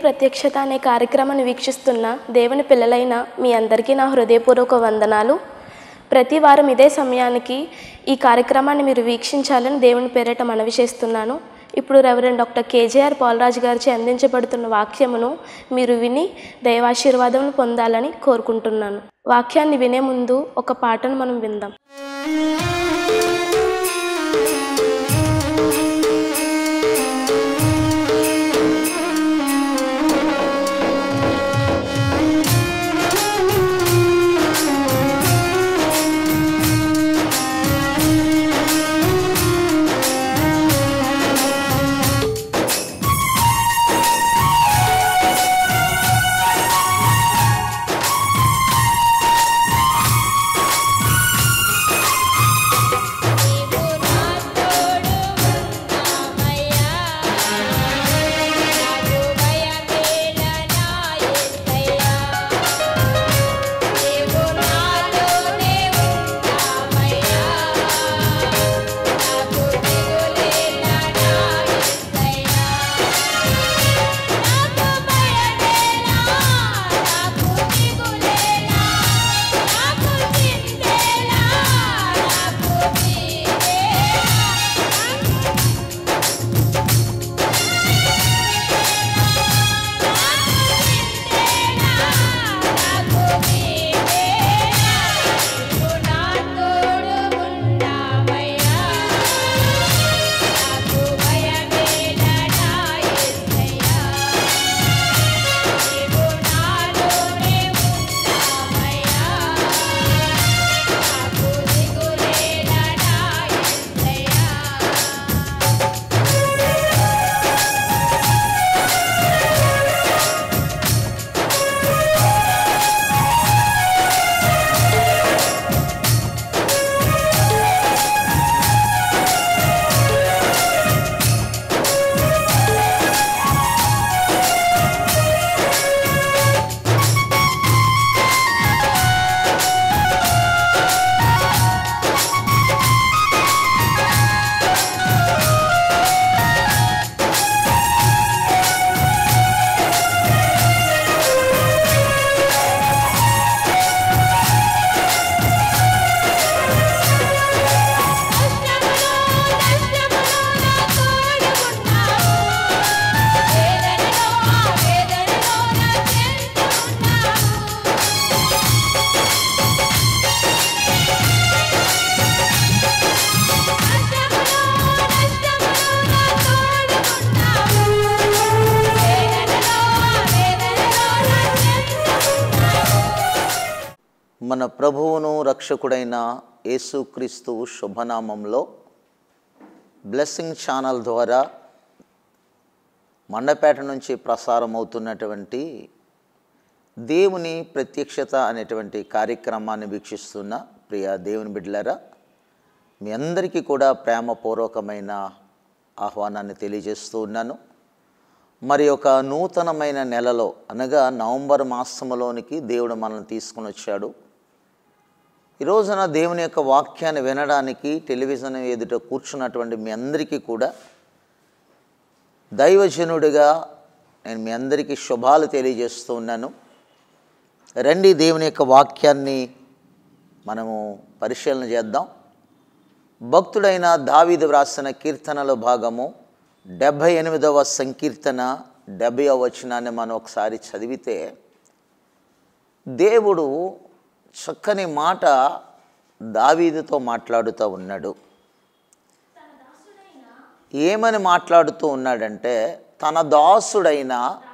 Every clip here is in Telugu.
ప్రత్యక్షత అనే కార్యక్రమాన్ని వీక్షిస్తున్న దేవుని పిల్లలైన మీ అందరికీ నా హృదయపూర్వక వందనాలు ప్రతి వారం ఇదే సమయానికి ఈ కార్యక్రమాన్ని మీరు వీక్షించాలని దేవుని పేరిట మనవి చేస్తున్నాను ఇప్పుడు రెవరెండ్ డాక్టర్ కేజేఆర్ పాలరాజు గారిచే అందించబడుతున్న వాక్యమును మీరు విని దైవాశీర్వాదం పొందాలని కోరుకుంటున్నాను వాక్యాన్ని వినే ముందు ఒక పాటను మనం విందాం నీవు నా తోడు ఉన్నావయ్యా నాకు భయమేల నా యేసయ్యా నీవు నాలోనే ఉన్నావయ్యా నాకు దిగులేల నా యేసయ్యా నాకు భయమేల నాకు దిగులేల నాకు చింతేలా నాకు నీవేలా నాకు నీవేలా నీవు నా తోడు ఉన్నావయ్యా నాకు భయమేల నా యేసయ్యా నీవు నాలోనే ఉన్నావయ్యా నాకు దిగులేల నా యేసయ్యా కష్టములో నష్టములో నా తోడుకున్నావు వేదనలో ఆ వేదనలో నా చెందుకున్నావు కష్టములో నష్టములో నా తోడుకున్నావు వేదనలో ఆ వేదనలో నా చెందుకున్నావు మన ప్రభువును రక్షకుడైన యేసుక్రీస్తు శుభనామంలో బ్లెస్సింగ్ ఛానల్ ద్వారా మండపేట నుంచి ప్రసారం అవుతున్నటువంటి దేవుని ప్రత్యక్షత అనేటువంటి కార్యక్రమాన్ని వీక్షిస్తున్న ప్రియ దేవుని బిడ్డలారా మీ అందరికీ కూడా ప్రేమపూర్వకమైన ఆహ్వానాన్ని తెలియజేస్తూ ఉన్నాను మరి ఒక నూతనమైన నెలలో అనగా నవంబర్ మాసంలోనికి దేవుడు మనల్ని తీసుకుని వచ్చాడు ఈ రోజున దేవుని యొక్క వాక్యాన్ని వినడానికి టెలివిజన్ ఎదుట కూర్చున్నటువంటి మీ అందరికీ కూడా దైవజనుడిగా నేను మీ అందరికీ శుభాలు తెలియజేస్తూ ఉన్నాను రండి దేవుని యొక్క వాక్యాన్ని మనము పరిశీలన చేద్దాం భక్తుడైన దావీదు వ్రాసిన కీర్తనల భాగము డెబ్భై ఎనిమిదవ సంకీర్తన డెబ్భైవ వచనాన్ని మనం ఒకసారి చదివితే దేవుడు చక్కని మాట దావీదుతో మాట్లాడుతూ ఉన్నాడు ఏమని మాట్లాడుతూ ఉన్నాడంటే తన దాసుడైన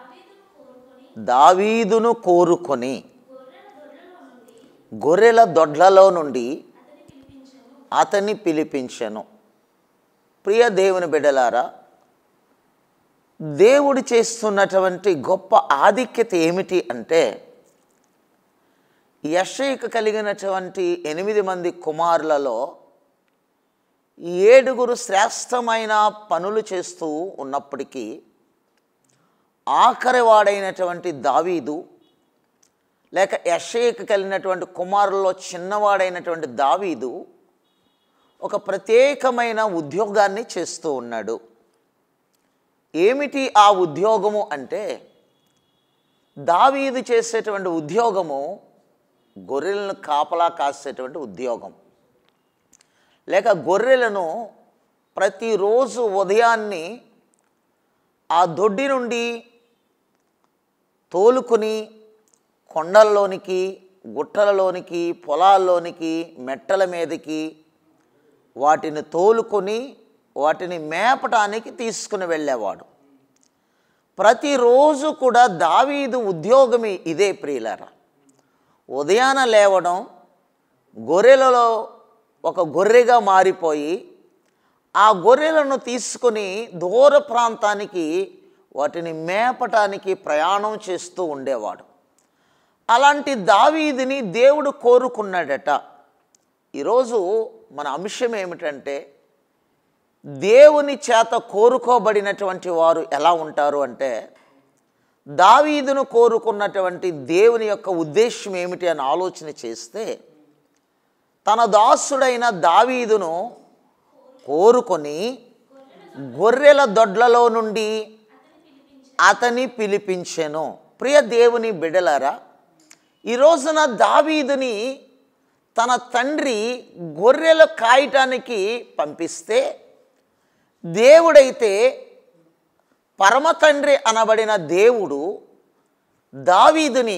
దావీదును కోరుకొని గొర్రెల దొడ్లలో నుండి అతన్ని పిలిపించెను ప్రియ దేవుని బిడ్డలారా దేవుడు చేస్తున్నటువంటి గొప్ప ఆధిక్యత ఏమిటి అంటే యషయిక కలిగినటువంటి ఎనిమిది మంది కుమారులలో ఏడుగురు శ్రేష్టమైన పనులు చేస్తూ ఉన్నప్పటికీ ఆఖరి వాడైనటువంటి దావీదు లేక యషయిక కలిగినటువంటి కుమారుల్లో చిన్నవాడైనటువంటి దావీదు ఒక ప్రత్యేకమైన ఉద్యోగాన్ని చేస్తూ ఉన్నాడు ఏమిటి ఆ ఉద్యోగము అంటే దావీదు చేసేటువంటి ఉద్యోగము గొర్రెలను కాపలా కాసేటువంటి ఉద్యోగం లేక గొర్రెలను ప్రతిరోజు ఉదయాన్ని ఆ దొడ్డి నుండి తోలుకుని కొండల్లోనికి గుట్టలలోనికి పొలాల్లోనికి మెట్టల మీదకి వాటిని తోలుకొని వాటిని మేపటానికి తీసుకుని వెళ్ళేవాడు ప్రతిరోజు కూడా దావీదు ఉద్యోగమే ఇదే ప్రియులరా ఉదయాన లేవడం గొర్రెలలో ఒక గొర్రెగా మారిపోయి ఆ గొర్రెలను తీసుకుని దూర ప్రాంతానికి వాటిని మేపటానికి ప్రయాణం చేస్తూ ఉండేవాడు అలాంటి దావీదిని దేవుడు కోరుకున్నాడట ఈరోజు మన అంశం ఏమిటంటే దేవుని చేత కోరుకోబడినటువంటి వారు ఎలా ఉంటారు అంటే దావీదును కోరుకున్నటువంటి దేవుని యొక్క ఉద్దేశం ఏమిటి అని ఆలోచన చేస్తే తన దాసుడైన దావీదును కోరుకొని గొర్రెల దొడ్లలో నుండి అతని పిలిపించెను ప్రియ దేవుని బిడలారా ఈ రోజున దావీదుని తన తండ్రి గొర్రెలు కాయటానికి పంపిస్తే దేవుడైతే పరమ తండ్రి అనబడిన దేవుడు దావీదుని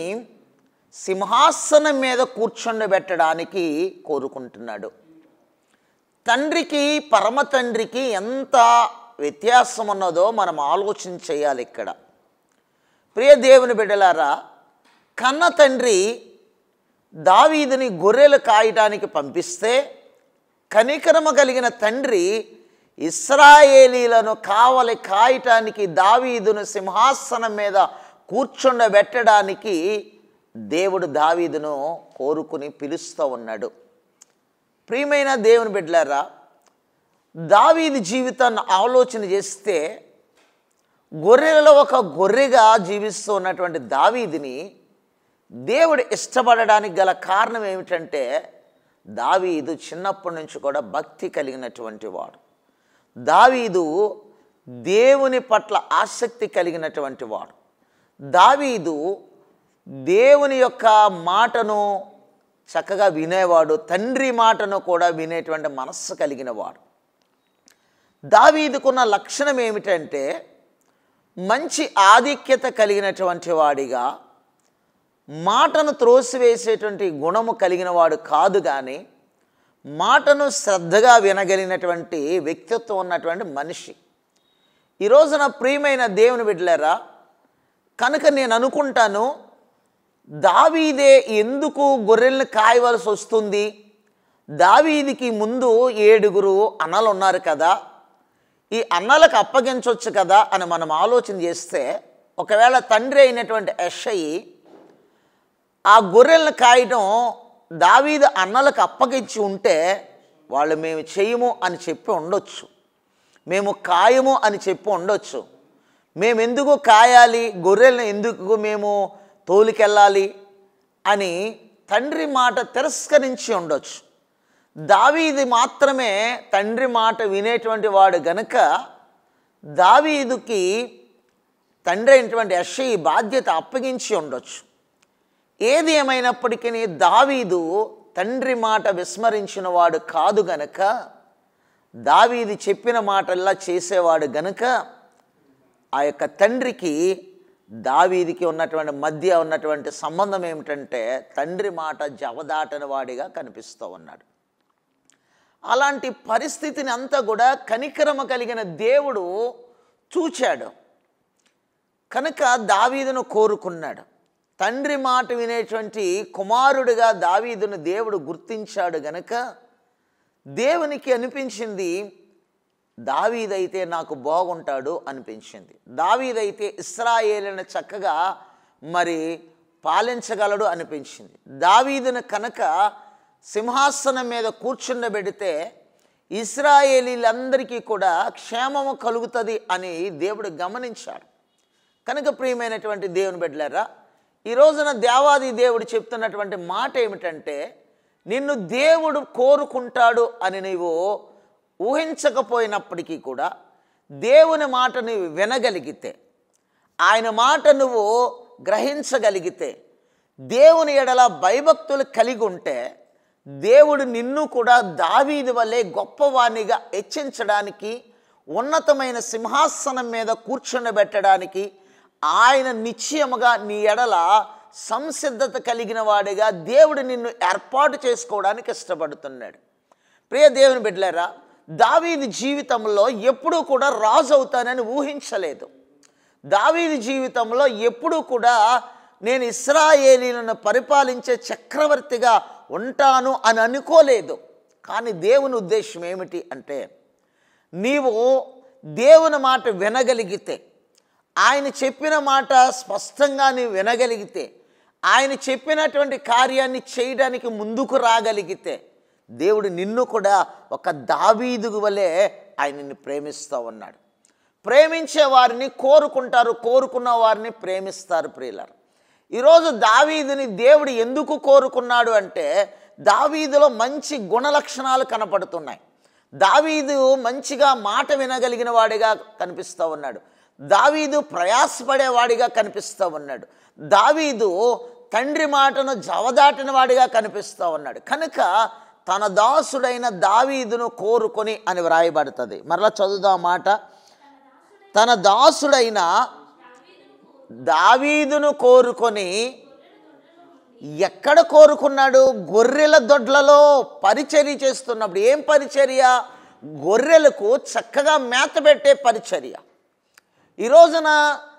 సింహాసనం మీద కూర్చుండబెట్టడానికి కోరుకుంటున్నాడు తండ్రికి పరమ తండ్రికి ఎంత వ్యత్యాసం ఉన్నదో మనం ఆలోచన చేయాలి ఇక్కడ ప్రియ దేవుని బిడ్డలారా కన్న తండ్రి దావీదుని గొర్రెలు కాయటానికి పంపిస్తే కనికరమ కలిగిన తండ్రి ఇస్రాయేలీలను కావలి కాయటానికి దావీదును సింహాసనం మీద కూర్చుండబెట్టడానికి దేవుడు దావీదును కోరుకుని పిలుస్తూ ఉన్నాడు ప్రియమైన దేవుని బిడ్డలారా దావీది జీవితాన్ని ఆలోచన చేస్తే గొర్రెలలో ఒక గొర్రెగా జీవిస్తూ ఉన్నటువంటి దావీదిని దేవుడు ఇష్టపడడానికి గల కారణం ఏమిటంటే దావీదు చిన్నప్పటి నుంచి కూడా భక్తి కలిగినటువంటి వాడు దావీదు దేవుని పట్ల ఆసక్తి కలిగినటువంటి వాడు దావీదు దేవుని యొక్క మాటను చక్కగా వినేవాడు తండ్రి మాటను కూడా వినేటువంటి మనస్సు కలిగిన వాడు దావీదుకున్న లక్షణం ఏమిటంటే మంచి ఆధిక్యత కలిగినటువంటి వాడిగా మాటను త్రోసివేసేటువంటి గుణము కలిగిన వాడు కాదు కానీ మాటను శ్రద్ధగా వినగలిగినటువంటి వ్యక్తిత్వం ఉన్నటువంటి మనిషి ఈ రోజున ప్రియమైన దేవుని బిడ్డలారా కనుక నేను అనుకుంటాను దావీదే ఎందుకు గొర్రెల్ని కాయవలసి వస్తుంది దావీదికి ముందు ఏడుగురు అన్నలు ఉన్నారు కదా ఈ అన్నలకు అప్పగించవచ్చు కదా అని మనం ఆలోచన చేస్తే ఒకవేళ తండ్రి అయినటువంటి యషయి ఆ గొర్రెలను కాయటం దావీదు అన్నలకు అప్పగించి ఉంటే వాళ్ళు మేము చేయము అని చెప్పి ఉండొచ్చు మేము కాయము అని చెప్పి ఉండొచ్చు మేము ఎందుకు కాయాలి గొర్రెలను ఎందుకు మేము తోలుకెళ్ళాలి అని తండ్రి మాట తిరస్కరించి ఉండొచ్చు దావీది మాత్రమే తండ్రి మాట వినేటువంటి వాడు గనుక దావీదుకి తండ్రి అయినటువంటి యషయి బాధ్యత అప్పగించి ఉండొచ్చు ఏది ఏమైనప్పటికీ దావీదు తండ్రి మాట విస్మరించిన వాడు కాదు గనక దావీది చెప్పిన మాటల్లా చేసేవాడు గనుక ఆ యొక్క తండ్రికి దావీదికి ఉన్నటువంటి మధ్య ఉన్నటువంటి సంబంధం ఏమిటంటే తండ్రి మాట జవదాటని వాడిగా కనిపిస్తూ ఉన్నాడు అలాంటి పరిస్థితిని అంతా కూడా కనికరమ కలిగిన దేవుడు చూచాడు కనుక దావీదును కోరుకున్నాడు తండ్రి మాట వినేటువంటి కుమారుడిగా దావీదును దేవుడు గుర్తించాడు గనక దేవునికి అనిపించింది దావీదైతే నాకు బాగుంటాడు అనిపించింది దావీదైతే ఇస్రాయేలును చక్కగా మరి పాలించగలడు అనిపించింది దావీదును కనుక సింహాసనం మీద కూర్చుండబెడితే ఇస్రాయేలీలందరికీ కూడా క్షేమము కలుగుతుంది అని దేవుడు గమనించాడు కనుక ప్రియమైనటువంటి దేవుని బిడ్డలారా ఈ రోజున దేవాది దేవుడు చెప్తున్నటువంటి మాట ఏమిటంటే నిన్ను దేవుడు కోరుకుంటాడు అని నీవు ఊహించకపోయినప్పటికీ కూడా దేవుని మాట నీవు వినగలిగితే ఆయన మాట నువ్వు గ్రహించగలిగితే దేవుని ఎడల భయభక్తులు కలిగి ఉంటే దేవుడు నిన్ను కూడా దావీదు వల్లే గొప్పవాణిగా హెచ్చించడానికి ఉన్నతమైన సింహాసనం మీద కూర్చుండబెట్టడానికి ఆయన నిశ్చయముగా నీ ఎడల సంసిద్ధత కలిగిన వాడిగా దేవుడు నిన్ను ఏర్పాటు చేసుకోవడానికి ఇష్టపడుతున్నాడు ప్రియ దేవుని బిడ్డలారా దావీది జీవితంలో ఎప్పుడూ కూడా రాజు అవుతానని ఊహించలేదు దావీది జీవితంలో ఎప్పుడూ కూడా నేను ఇస్రాయేలీలను పరిపాలించే చక్రవర్తిగా ఉంటాను అని అనుకోలేదు కానీ దేవుని ఉద్దేశం ఏమిటి అంటే నీవు దేవుని మాట వినగలిగితే ఆయన చెప్పిన మాట స్పష్టంగా నీవు వినగలిగితే ఆయన చెప్పినటువంటి కార్యాన్ని చేయడానికి ముందుకు రాగలిగితే దేవుడు నిన్ను కూడా ఒక దావీదు వలె ఆయనని ప్రేమిస్తూ ఉన్నాడు ప్రేమించే వారిని కోరుకుంటారు కోరుకున్న వారిని ప్రేమిస్తారు ప్రియులారు ఈరోజు దావీదుని దేవుడు ఎందుకు కోరుకున్నాడు అంటే దావీదులో మంచి గుణలక్షణాలు కనపడుతున్నాయి దావీదు మంచిగా మాట వినగలిగిన వాడిగా కనిపిస్తూ ఉన్నాడు దావీదు ప్రయాసపడేవాడిగా కనిపిస్తూ ఉన్నాడు దావీదు తండ్రి మాటను జవదాటిన వాడిగా కనిపిస్తూ ఉన్నాడు కనుక తన దాసుడైన దావీదును కోరుకొని అని వ్రాయబడుతుంది మరలా చదువుదాం మాట తన దాసుడైన దావీదును కోరుకొని ఎక్కడ కోరుకున్నాడు గొర్రెల దొడ్లలో పరిచర్య చేస్తున్నప్పుడు ఏం పరిచర్య గొర్రెలకు చక్కగా మేత పెట్టే పరిచర్య ఈ రోజున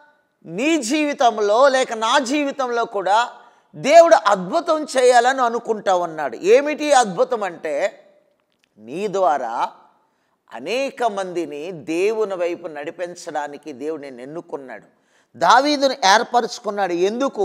నీ జీవితంలో లేక నా జీవితంలో కూడా దేవుడు అద్భుతం చేయాలని అనుకుంటా ఉన్నాడు ఏమిటి అద్భుతం అంటే నీ ద్వారా అనేక మందిని దేవుని వైపు నడిపించడానికి దేవుడు నేను ఎన్నుకున్నాడు దావీదును ఏర్పరచుకున్నాడు ఎందుకు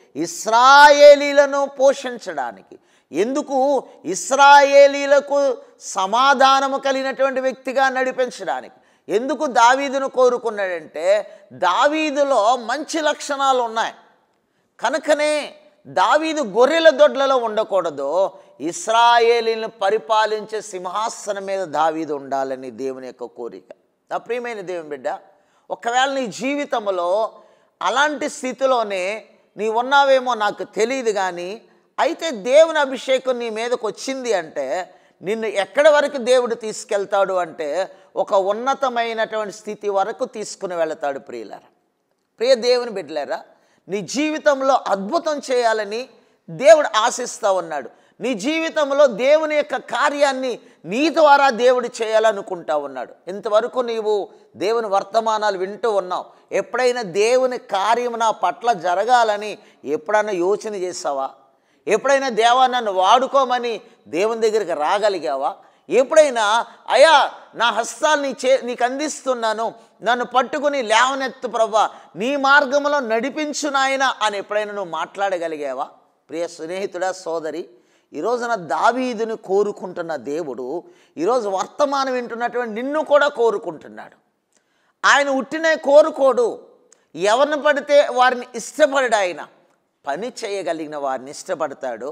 ఇస్రాయేలీలను పోషించడానికి ఎందుకు ఇస్రాయేలీలకు సమాధానము కలిగినటువంటి వ్యక్తిగా నడిపించడానికి ఎందుకు దావీదును కోరుకున్నాడంటే దావీదులో మంచి లక్షణాలు ఉన్నాయి కనుకనే దావీదు గొర్రెల దొడ్లలో ఉండకూడదు ఇస్రాయేలీలను పరిపాలించే సింహాసనం మీద దావీదు ఉండాలని దేవుని యొక్క కోరిక నా ప్రియమైన దేవుని బిడ్డ ఒకవేళ నీ జీవితంలో అలాంటి స్థితిలోనే నీ ఉన్నావేమో నాకు తెలియదు కానీ అయితే దేవుని అభిషేకం నీ మీదకి వచ్చింది అంటే నిన్ను ఎక్కడి వరకు దేవుడు తీసుకెళ్తాడు అంటే ఒక ఉన్నతమైనటువంటి స్థితి వరకు తీసుకుని వెళతాడు ప్రియులారా ప్రియ దేవుని బిడ్డలారా నీ జీవితంలో అద్భుతం చేయాలని దేవుడు ఆశిస్తూ ఉన్నాడు నీ జీవితంలో దేవుని యొక్క కార్యాన్ని నీ ద్వారా దేవుడు చేయాలనుకుంటా ఉన్నాడు ఇంతవరకు నీవు దేవుని వర్తమానాలు వింటూ ఉన్నావు ఎప్పుడైనా దేవుని కార్యం నా పట్ల జరగాలని ఎప్పుడైనా యోచన చేసావా ఎప్పుడైనా దేవా నన్ను వాడుకోమని దేవుని దగ్గరికి రాగలిగావా ఎప్పుడైనా అయా నా హస్తాలు నీ చే నీకు అందిస్తున్నాను నన్ను పట్టుకుని లేవనెత్తు ప్రభా నీ మార్గంలో నడిపించు నాయన అని ఎప్పుడైనా నువ్వు మాట్లాడగలిగావా ప్రియ స్నేహితుడా సోదరి ఈ రోజున దావీదుని కోరుకుంటున్న దేవుడు ఈరోజు వర్తమానం వింటున్నటువంటి నిన్ను కూడా కోరుకుంటున్నాడు ఆయన ఉట్టినే కోరుకోడు ఎవరిని పడితే వారిని ఇష్టపడడు ఆయన పని చేయగలిగిన వారిని ఇష్టపడతాడు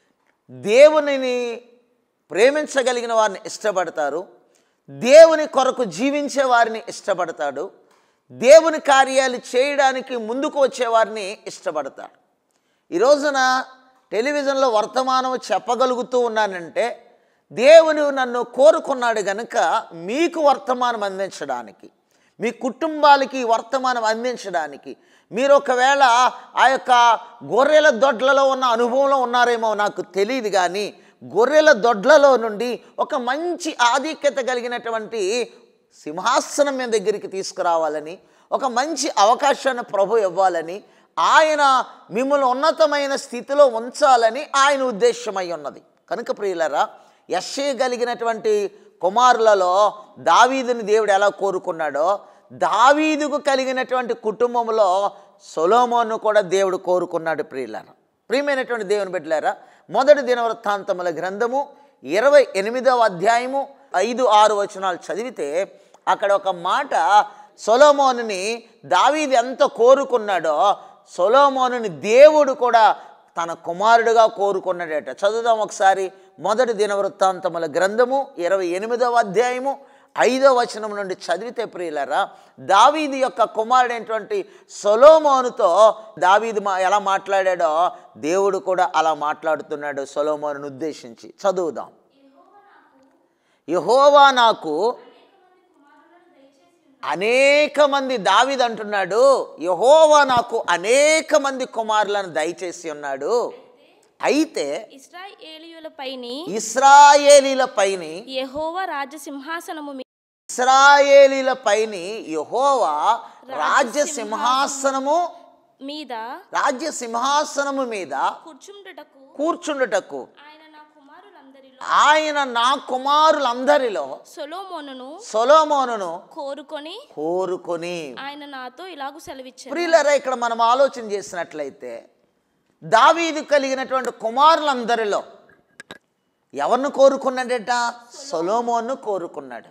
దేవునిని ప్రేమించగలిగిన వారిని ఇష్టపడతారు దేవుని కొరకు జీవించే వారిని ఇష్టపడతాడు దేవుని కార్యాలు చేయడానికి ముందుకు వచ్చే వారిని ఇష్టపడతాడు ఈ రోజున టెలివిజన్లో వర్తమానం చెప్పగలుగుతూ ఉన్నానంటే దేవుడు నన్ను కోరుకున్నాడు గనుక మీకు వర్తమానం అందించడానికి మీ కుటుంబాలకి ఈ వర్తమానం అందించడానికి మీరు ఒకవేళ ఆ యొక్క గొర్రెల దొడ్లలో ఉన్న అనుభవంలో ఉన్నారేమో నాకు తెలియదు కానీ గొర్రెల దొడ్లలో నుండి ఒక మంచి ఆధిక్యత కలిగినటువంటి సింహాసనం మీ దగ్గరికి తీసుకురావాలని ఒక మంచి అవకాశాన్ని ప్రభు ఇవ్వాలని ఆయన మిమ్మల్ని ఉన్నతమైన స్థితిలో ఉంచాలని ఆయన ఉద్దేశమై ఉన్నది కనుక ప్రియులరా యశ్షే కలిగినటువంటి కుమారులలో దావీదుని దేవుడు ఎలా కోరుకున్నాడో దావీదుకు కలిగినటువంటి కుటుంబంలో సొలోమోను కూడా దేవుడు కోరుకున్నాడు ప్రియులారా ప్రియమైనటువంటి దేవుని బిడ్డలారా మొదటి దినవృత్తాంతముల గ్రంథము ఇరవై ఎనిమిదవ అధ్యాయము ఐదు ఆరు వచనాలు చదివితే అక్కడ ఒక మాట సొలోమోనుని దావీది ఎంత కోరుకున్నాడో సొలోమోనుని దేవుడు కూడా తన కుమారుడుగా కోరుకున్నాడట చదువుదాం ఒకసారి మొదటి దినవృత్తాంతముల గ్రంథము ఇరవై ఎనిమిదవ అధ్యాయము ఐదో వచనం నుండి చదివితే ప్రియులరా దావీది యొక్క కుమారుడైనటువంటి సొలోమోనుతో దావీదు మా ఎలా మాట్లాడాడో దేవుడు కూడా అలా మాట్లాడుతున్నాడు సొలోమోనును ఉద్దేశించి చదువుదాం యహోవా నాకు అనేక మంది దావీదు అంటున్నాడు యహోవా నాకు అనేక మంది కుమారులను దయచేసి ఉన్నాడు అయితే ఇస్రాయేలీయుల పైని ఇస్రాయేలీల పైని యెహోవా రాజసింహాసనము మీ- ఇస్రాయేలీల పైని యహోవా రాజ్య సింహాసనము మీద రాజ్య సింహాసనము మీద కూర్చుండుటకు కూర్చుండుటకు ఆయన నా కుమారులందరిలో ఆయన నా కుమారులందరిలో సొలోమోనును సొలోమోనును కోరుకొని కోరుకొని ఆయన నాతో ఇలాగు సెలవిచ్చారు ప్రియులరా ఇక్కడ మనం ఆలోచన చేసినట్లయితే దావీదు కలిగినటువంటి కుమారులందరిలో ఎవరిని కోరుకున్నాడట సొలోమోను కోరుకున్నాడు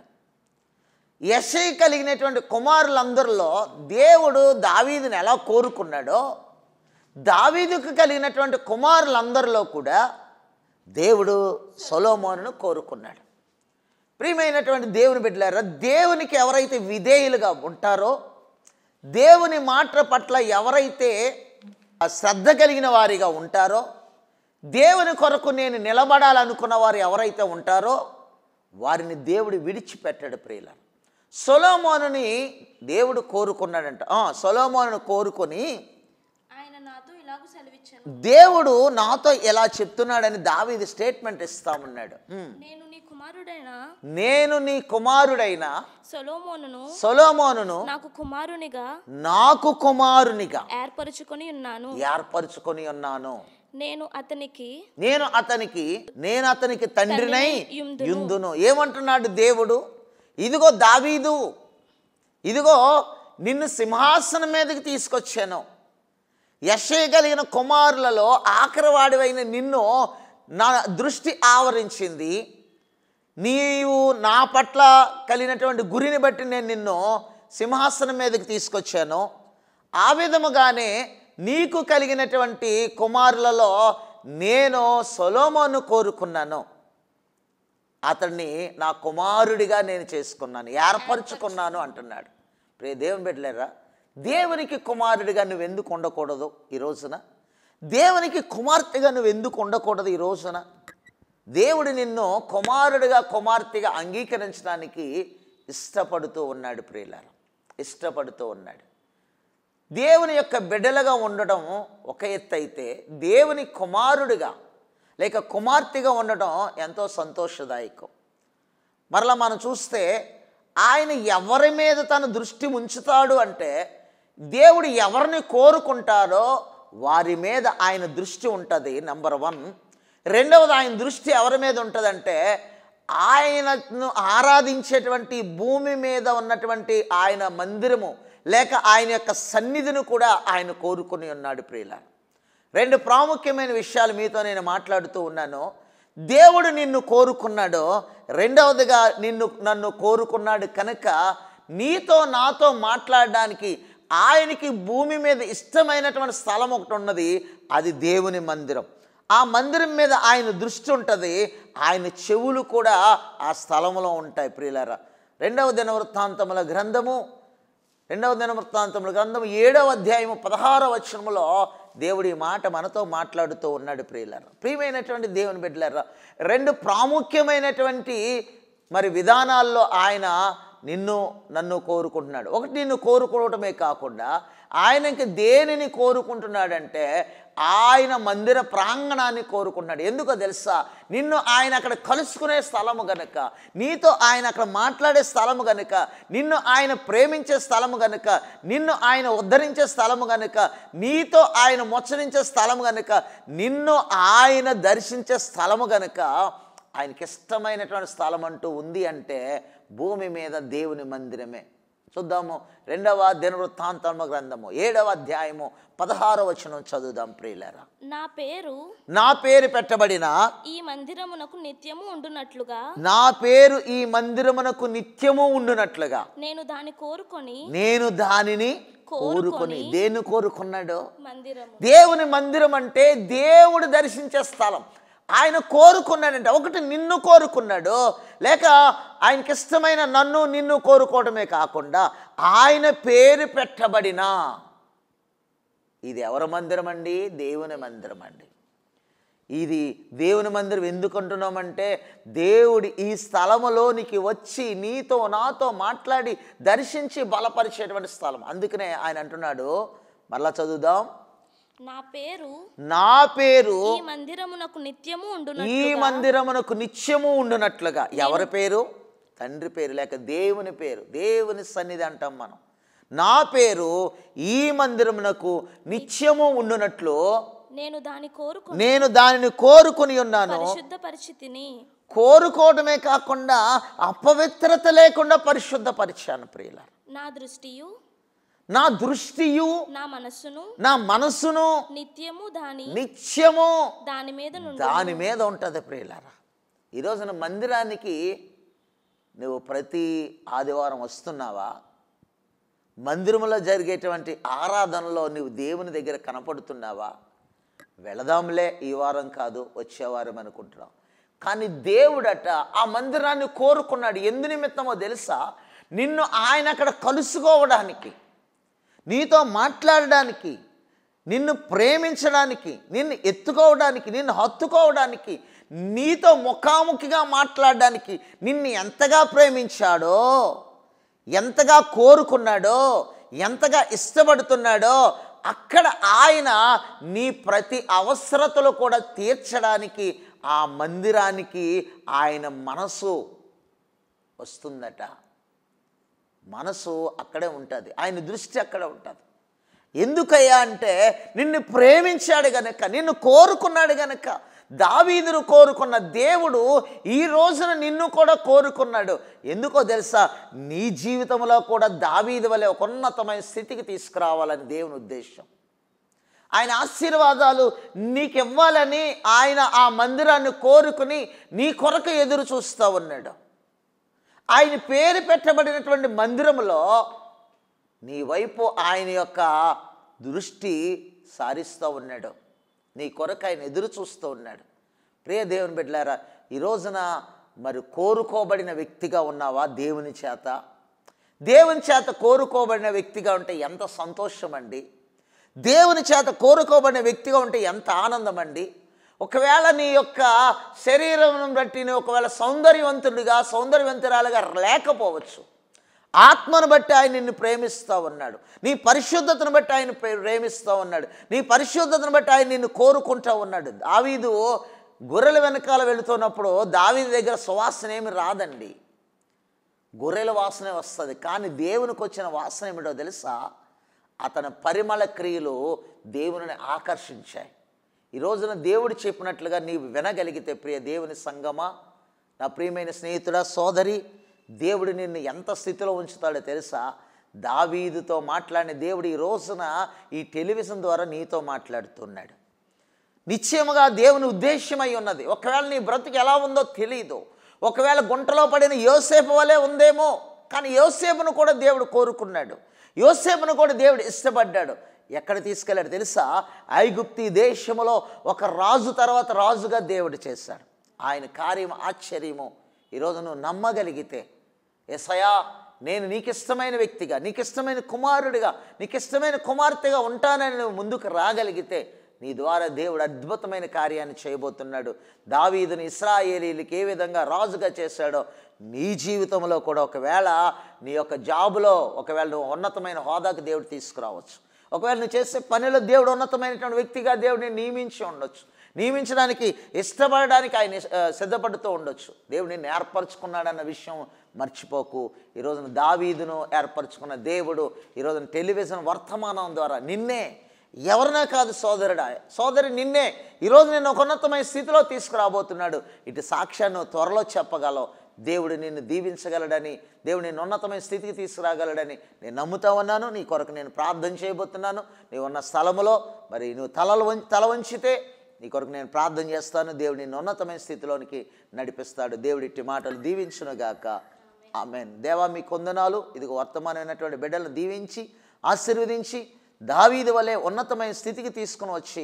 యశై కలిగినటువంటి కుమారులందరిలో దేవుడు దావీదుని ఎలా కోరుకున్నాడో దావీదుకు కలిగినటువంటి కుమారులందరిలో కూడా దేవుడు సొలోమోనును కోరుకున్నాడు ప్రియమైనటువంటి దేవుని బిడ్డలారా దేవునికి ఎవరైతే విధేయులుగా ఉంటారో దేవుని మాట పట్ల ఎవరైతే శ్రద్ధ కలిగిన వారిగా ఉంటారో దేవుని కొరకు నేను నిలబడాలనుకున్న వారు ఎవరైతే ఉంటారో వారిని దేవుడు విడిచిపెట్టాడు ప్రియుల సొలోమోనుని దేవుడు కోరుకున్నాడంట ఆ, సొలోమోనును కోరుకొని ఆయన నాతో ఇలాగు సెలవిచ్చాను దేవుడు నాతో ఎలా చెప్తున్నాడని దావీది స్టేట్మెంట్ ఇస్తామన్నాడు ఉమ్. నేను నీ కుమారుడైన నేను నీ కుమారుడైన సొలోమోనును సొలోమోనును నాకు కుమారునిగా నాకు కుమారునిగా ఏర్పరచుకొని ఉన్నాను ఏర్పరచుకొని ఉన్నాను నేను అతనికి నేను అతనికి నేను అతనికి తండ్రినై తండ్రినై యుందును. యుందును ఏమంటున్నాడు దేవుడు ఇదిగో దావీదు ఇదిగో నిన్ను సింహాసనం మీదకి తీసుకొచ్చాను యశే కలిగిన కుమారులలో ఆఖరివాడివైన నిన్ను నా దృష్టి ఆవరించింది నీవు నా పట్ల కలిగినటువంటి గురిని బట్టి నేను నిన్ను సింహాసనం మీదకి తీసుకొచ్చాను ఆ విధముగానే నీకు కలిగినటువంటి కుమారులలో నేను సొలోమోను కోరుకున్నాను అతన్ని నా కుమారుడిగా నేను చేసుకున్నాను ఏర్పరచుకున్నాను అంటున్నాడు ప్రియ దేవుని బిడ్డలేరా దేవునికి కుమారుడిగా నువ్వు ఎందుకు ఉండకూడదు ఈ రోజున దేవునికి కుమార్తెగా నువ్వు ఎందుకు ఉండకూడదు ఈ రోజున దేవుడు నిన్ను కుమారుడిగా కుమార్తెగా అంగీకరించడానికి ఇష్టపడుతూ ఉన్నాడు ప్రియులారా ఇష్టపడుతూ ఉన్నాడు దేవుని యొక్క బిడ్డలుగా ఉండటం ఒక ఎత్తు అయితే దేవుని కుమారుడిగా లేక కుమార్తెగా ఉండటం ఎంతో సంతోషదాయకం మరలా మనం చూస్తే ఆయన ఎవరి మీద తన దృష్టి ఉంచుతాడు అంటే దేవుడు ఎవరిని కోరుకుంటారో వారి మీద ఆయన దృష్టి ఉంటుంది నెంబర్ వన్ రెండవది ఆయన దృష్టి ఎవరి మీద ఉంటుందంటే ఆయనను ఆరాధించేటువంటి భూమి మీద ఉన్నటువంటి ఆయన మందిరము లేక ఆయన యొక్క సన్నిధిని కూడా ఆయన కోరుకుని ఉన్నాడు ప్రియుల రెండు ప్రాముఖ్యమైన విషయాలు మీతో నేను మాట్లాడుతూ ఉన్నాను దేవుడు నిన్ను కోరుకున్నాడు రెండవదిగా నిన్ను నన్ను కోరుకున్నాడు కనుక నీతో నాతో మాట్లాడడానికి ఆయనకి భూమి మీద ఇష్టమైనటువంటి స్థలం ఒకటి ఉన్నది అది దేవుని మందిరం ఆ మందిరం మీద ఆయన దృష్టి ఉంటుంది ఆయన చెవులు కూడా ఆ స్థలంలో ఉంటాయి ప్రియులారా రెండవ దినవృత్తాంతముల గ్రంథము రెండవ దినవృత్తాంతముల గ్రంథం ఏడవ అధ్యాయము పదహారవ వచనములో దేవుడి మాట మనతో మాట్లాడుతూ ఉన్నాడు ప్రియులారా ప్రియమైనటువంటి దేవుని బిడ్డలారా రెండు ప్రాముఖ్యమైనటువంటి మరి విధానాల్లో ఆయన నిన్ను నన్ను కోరుకుంటున్నాడు ఒకటి నిన్ను కోరుకోవటమే కాకుండా ఆయనకి దేనిని కోరుకుంటున్నాడంటే ఆయన మందిర ప్రాంగణాన్ని కోరుకుంటున్నాడు ఎందుకో తెలుసా నిన్ను ఆయన అక్కడ కలుసుకునే స్థలము గనుక నీతో ఆయన అక్కడ మాట్లాడే స్థలము గనుక నిన్ను ఆయన ప్రేమించే స్థలము గనుక నిన్ను ఆయన ఉద్ధరించే స్థలము గనుక నీతో ఆయన ముచ్చరించే స్థలము గనుక నిన్ను ఆయన దర్శించే స్థలము గనుక ఆయనకి ఇష్టమైనటువంటి స్థలం అంటూ ఉంది అంటే భూమి మీద దేవుని మందిరమే చూద్దాము రెండవ దినవృత్తాంతమ గ్రంథము ఏడవ అధ్యాయము పదహారవ వచనం చదువుదాం ప్రియులరా నా పేరు నా పేరు పెట్టబడిన ఈ మందిరమునకు నిత్యము ఉండునట్లుగా నా పేరు ఈ మందిరమునకు నిత్యము ఉండునట్లుగా నేను దాన్ని కోరుకొని నేను దానిని కోరుకొని కోరుకొని దేన్ని కోరుకున్నాడు మందిరము దేవుని మందిరం అంటే దేవుడు దర్శించే స్థలం ఆయన కోరుకున్నాడంటే ఒకటి నిన్ను కోరుకున్నాడు లేక ఆయనకి ఇష్టమైన నన్ను నిన్ను కోరుకోవడమే కాకుండా ఆయన పేరు పెట్టబడిన ఇది ఎవరి మందిరం అండి దేవుని మందిరం అండి ఇది దేవుని మందిరం ఎందుకు అంటున్నామంటే దేవుడి ఈ స్థలములోనికి వచ్చి నీతో నాతో మాట్లాడి దర్శించి బలపరిచేటువంటి స్థలం అందుకనే ఆయన అంటున్నాడు మరలా చదువుదాం నా పేరు నా పేరు ఈ మందిరమునకు నిత్యము ఉండును ఈ మందిరమునకు నిత్యము ఉండునట్లుగా ఎవరి పేరు తండ్రి పేరు లేక దేవుని పేరు దేవుని సన్నిధి అంటాం మనం నా పేరు ఈ మందిరమునకు నిత్యము ఉండునట్లు నేను దాని కోరుకు నేను దానిని కోరుకుని ఉన్నాను పరిశుద్ధ పరిస్థితిని కోరుకోవడమే కాకుండా అపవిత్రత లేకుండా పరిశుద్ధపరిచాను ప్రియుల నా దృష్టియు నా దృష్టియు నా మనస్సును నా మనసును నిత్యము దాని నిత్యము దాని మీద నుండి దాని మీద ఉంటుంది ప్రియులారా ఈ రోజున మందిరానికి నువ్వు ప్రతి ఆదివారం వస్తున్నావా మందిరంలో జరిగేటువంటి ఆరాధనలో నువ్వు దేవుని దగ్గర కనపడుతున్నావా వెళదాంలే ఈ వారం కాదు వచ్చే వారం అనుకుంటున్నాం కానీ దేవుడట ఆ మందిరాన్ని కోరుకున్నాడు ఎందు నిమిత్తమో తెలుసా నిన్ను ఆయన అక్కడ కలుసుకోవడానికి నీతో మాట్లాడడానికి నిన్ను ప్రేమించడానికి నిన్ను ఎత్తుకోవడానికి నిన్ను హత్తుకోవడానికి నీతో ముఖాముఖిగా మాట్లాడడానికి నిన్ను ఎంతగా ప్రేమించాడో ఎంతగా కోరుకున్నాడో ఎంతగా ఇష్టపడుతున్నాడో అక్కడ ఆయన నీ ప్రతి అవసరతలు కూడా తీర్చడానికి ఆ మందిరానికి ఆయన మనసు వస్తుందట మనసు అక్కడే ఉంటుంది ఆయన దృష్టి అక్కడ ఉంటుంది ఎందుకయ్యా అంటే నిన్ను ప్రేమించాడు గనక నిన్ను కోరుకున్నాడు గనక దావీదును కోరుకున్న దేవుడు ఈ రోజున నిన్ను కూడా కోరుకున్నాడు ఎందుకో తెలుసా నీ జీవితంలో కూడా దావీదు వలె ఒక ఉన్నతమైన స్థితికి తీసుకురావాలని దేవుని ఉద్దేశం ఆయన ఆశీర్వాదాలు నీకు ఇవ్వాలని ఆయన ఆ మందిరాన్ని కోరుకుని నీ కొరకు ఎదురు చూస్తూ ఉన్నాడు ఆయన పేరు పెట్టబడినటువంటి మందిరంలో నీ వైపు ఆయన యొక్క దృష్టి సారిస్తూ ఉన్నాడు నీ కొరకు ఆయన ఎదురు చూస్తూ ఉన్నాడు ప్రియ దేవుని బిడ్డలారా ఈ రోజున మరి కోరుకోబడిన వ్యక్తిగా ఉన్నావా దేవుని చేత దేవుని చేత కోరుకోబడిన వ్యక్తిగా ఉంటే ఎంత సంతోషం అండి దేవుని చేత కోరుకోబడిన వ్యక్తిగా ఉంటే ఎంత ఆనందం అండి ఒకవేళ నీ యొక్క శరీరం బట్టి నీ ఒకవేళ సౌందర్యవంతుడిగా సౌందర్యవంతురాలుగా లేకపోవచ్చు ఆత్మను బట్టి ఆయన నిన్ను ప్రేమిస్తూ ఉన్నాడు నీ పరిశుద్ధతను బట్టి ఆయన ప్రే- ప్రేమిస్తూ ఉన్నాడు నీ పరిశుద్ధతను బట్టి ఆయన నిన్ను కోరుకుంటూ ఉన్నాడు దావీదు గొర్రెల వెనకాల వెళుతున్నప్పుడు దావీదు దగ్గర సువాసన ఏమి రాదండి గొర్రెల వాసనే వస్తుంది కానీ దేవునికి వచ్చిన వాసన ఏమిటో తెలుసా అతని పరిమళ క్రియలు దేవుని ఆకర్షించాయి ఈ రోజున దేవుడు చెప్పినట్లుగా నీవు వినగలిగితే ప్రియ దేవుని సంగమా నా ప్రియమైన స్నేహితుడా సోదరి దేవుడు నిన్ను ఎంత స్థితిలో ఉంచుతాడో తెలుసా దావీదుతో మాట్లాడిన దేవుడు ఈ రోజున ఈ టెలివిజన్ ద్వారా నీతో మాట్లాడుతున్నాడు నిశ్చయముగా దేవుని ఉద్దేశ్యమై ఉన్నది ఒకవేళ నీ బ్రతుకు ఎలా ఉందో తెలియదు ఒకవేళ గుంటలో పడిన యోసేపు వలె ఉందేమో కానీ యోసేపును కూడా దేవుడు కోరుకున్నాడు యోసేపును కూడా దేవుడు ఇష్టపడ్డాడు ఎక్కడ తీసుకెళ్ళాడు తెలుసా ఐగుప్తి దేశములో ఒక రాజు తర్వాత రాజుగా దేవుడు చేశాడు ఆయన కార్యం ఆశ్చర్యము ఈరోజు నువ్వు నమ్మగలిగితే ఎసయా నేను నీకు ఇష్టమైన వ్యక్తిగా నీకు ఇష్టమైన కుమారుడిగా నీకు ఇష్టమైన కుమార్తెగా ఉంటానని నువ్వు ముందుకు రాగలిగితే నీ ద్వారా దేవుడు అద్భుతమైన కార్యాన్ని చేయబోతున్నాడు దావీదుని ఇస్రాయేలీలకి ఏ విధంగా రాజుగా చేశాడో నీ జీవితంలో కూడా ఒకవేళ నీ యొక్క జాబులో ఒకవేళ నువ్వు ఉన్నతమైన హోదాకు దేవుడు తీసుకురావచ్చు ఒకవేళ నువ్వు చేసే పనిలో దేవుడు ఉన్నతమైనటువంటి వ్యక్తిగా దేవుడిని నియమించి ఉండొచ్చు నియమించడానికి ఇష్టపడడానికి ఆయన ఆ, సిద్ధపడుతూ ఉండొచ్చు దేవుడు నిన్ను ఏర్పరచుకున్నాడన్న విషయం మర్చిపోకు ఈరోజున దావీదును ఏర్పరచుకున్న దేవుడు ఈరోజున టెలివిజన్ వర్తమానం ద్వారా నిన్నే ఎవరినా కాదు సోదరుడా సోదరి నిన్నే ఈరోజు నేను ఒక ఉన్నతమైన స్థితిలో తీసుకురాబోతున్నాడు ఇటు సాక్ష్యాన్ని త్వరలో చెప్పగలవు దేవుడు నిన్ను దీవించగలడని దేవుడు నిన్ను ఉన్నతమైన స్థితికి తీసుకురాగలడని నేను నమ్ముతా ఉన్నాను నీ కొరకు నేను ప్రార్థన చేయబోతున్నాను నీవు ఉన్న స్థలములో మరి నువ్వు తలలు వం తల వంచితే నీ కొరకు నేను ప్రార్థన చేస్తాను దేవుడు నిన్ను ఉన్నతమైన స్థితిలోనికి నడిపిస్తాడు దేవుడి ఇట్టి మాటలు దీవించునుగాక ఆమెన్ దేవా మీ కొందనాలు ఇది వర్తమానమైనటువంటి బిడ్డలను దీవించి ఆశీర్వదించి దావీదు వలె ఉన్నతమైన స్థితికి తీసుకుని వచ్చి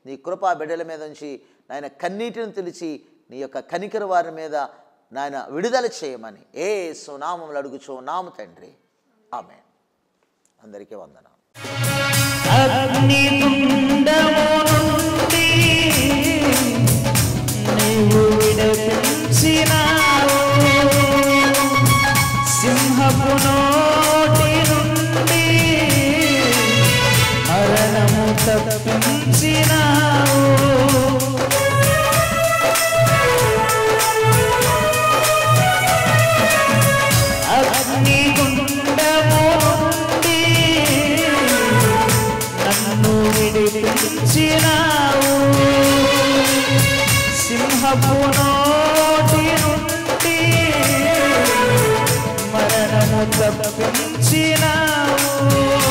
నీ కృపా బిడ్డల మీద ఉంచి నాయన కన్నీటిని తెలిసి నీ యొక్క కనికర వారి మీద నాయన విడుదల చేయమని ఏ సునామములు అడుగుచు నాము తండ్రి ఆమె అందరికీ వందనాలు అగ్నిగుండము నుండి నీవు విడిపించినావు సింహపు నోటి నుండి మరణము తప్పించినావు అగ్నిగుండము నుండి నన్ను విడిపించినావు సింహపు నోటి నుండి మరణము తప్పించినావు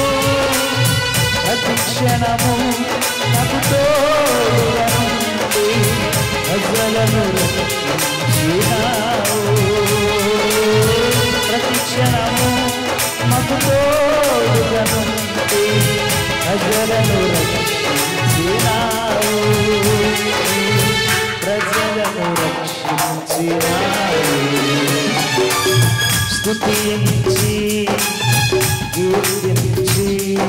ప్రతి క్షణము నాకు తోడుగా నుండి ప్రజలను రక్షించినావు ప్రతి క్షణము మాకు తోడుగా నుండి ప్రజలను రక్షించినావు ప్రజలను రక్షించినావు స్తుతించి కీర్తించి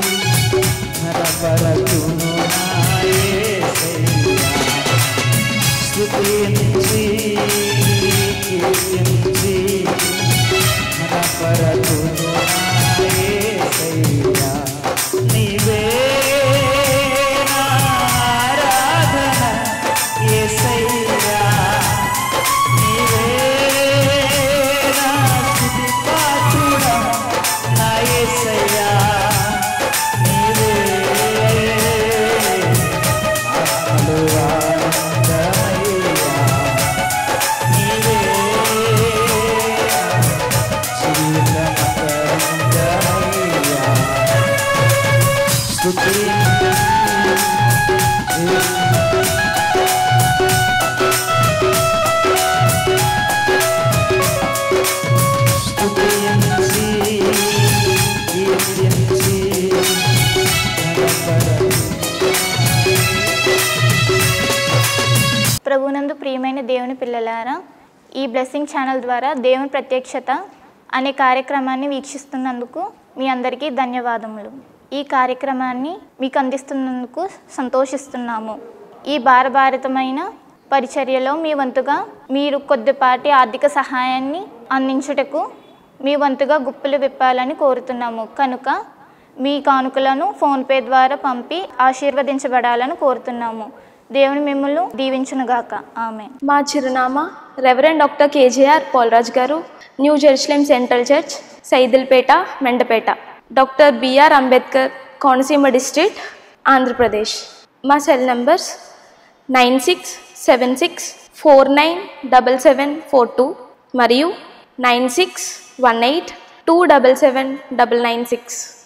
ఘనపరతును నా యేసయ్యా. స్తుతించి కీర్తించి ఘనపరతును నా యేసయ్యా. నీవే నా ఆరాధన యేసయ్యా. నీవే నా స్తుతి పాత్రుడా, నా యేసయ్యా. నీవే ఆత్మలో ఆనందమయ్యా. నీవే జీవితమకరందమయ్యా. స్తుతి స్తుతించి కీర్తించి ఘనపరచు. ప్రభునందు ప్రియమైన దేవుని పిల్లలారా ఈ బ్లెస్సింగ్ ఛానల్ ద్వారా దేవుని ప్రత్యక్షత అనే కార్యక్రమాన్ని వీక్షిస్తున్నందుకు మీ అందరికీ ధన్యవాదములు ఈ కార్యక్రమాన్ని మీకు అందిస్తున్నందుకు సంతోషిస్తున్నాము ఈ భారభారతమైన పరిచర్యలో మీ వంతుగా మీరు కొద్దిపాటి ఆర్థిక సహాయాన్ని అందించుటకు మీ వంతుగా గుప్పులు విప్పాలని కోరుతున్నాము కనుక మీ కానుకలను ఫోన్పే ద్వారా పంపి ఆశీర్వదించబడాలని కోరుతున్నాము దేవుని మిమ్మల్ని దీవించునుగాక ఆమె మా చిరునామా reverend doctor KJR Polaraj garu new Jerusalem central church Saidilpeta Mendapeta doctor BR Ambedkar Konaseema district Andhra Pradesh మా cell numbers nine six seven six four nine double seven four two మరియు nine six one eight two double seven double nine six